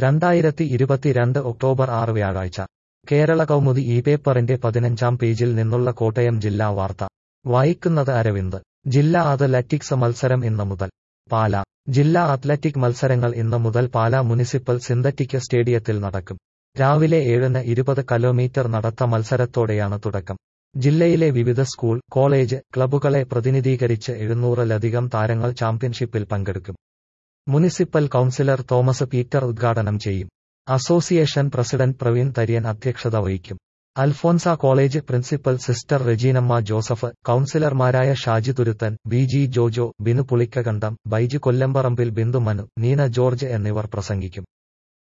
രണ്ടായിരത്തി ഇരുപത്തിരണ്ട് ഒക്ടോബർ ആറ് വ്യാഴാഴ്ച കേരള കൗമുദി ഈ പേപ്പറിന്റെ പതിനഞ്ചാം പേജിൽ നിന്നുള്ള കോട്ടയം ജില്ലാ വാർത്ത വായിക്കുന്നത് അരവിന്ദ് ജില്ലാ അത്ലറ്റിക്സ് മത്സരം ഇന്ന് മുതൽ പാല ജില്ലാ അത്ലറ്റിക് മത്സരങ്ങൾ ഇന്ന് മുതൽ പാല മുനിസിപ്പൽ സിന്തറ്റിക് സ്റ്റേഡിയത്തിൽ നടക്കും രാവിലെ ഏഴിന് ഇരുപത് കിലോമീറ്റർ നടത്ത മത്സരത്തോടെയാണ് തുടക്കം ജില്ലയിലെ വിവിധ സ്കൂൾ കോളേജ് ക്ലബ്ബുകളെ പ്രതിനിധീകരിച്ച് എഴുന്നൂറിലധികം താരങ്ങൾ ചാമ്പ്യൻഷിപ്പിൽ പങ്കെടുക്കും മുനിസിപ്പൽ കൌൺസിലർ തോമസ് പീറ്റർ ഉദ്ഘാടനം ചെയ്യും അസോസിയേഷൻ പ്രസിഡന്റ് പ്രവീൺ തര്യൻ അധ്യക്ഷത വഹിക്കും Alphonsa college principal sister Reginamma Joseph കൌൺസിലർമാരായ Shaji Thuruthan B G Jojo Binu Pulikkakandam Baiju Kollamparambil Bindu Manu Neena George എന്നിവർ പ്രസംഗിക്കും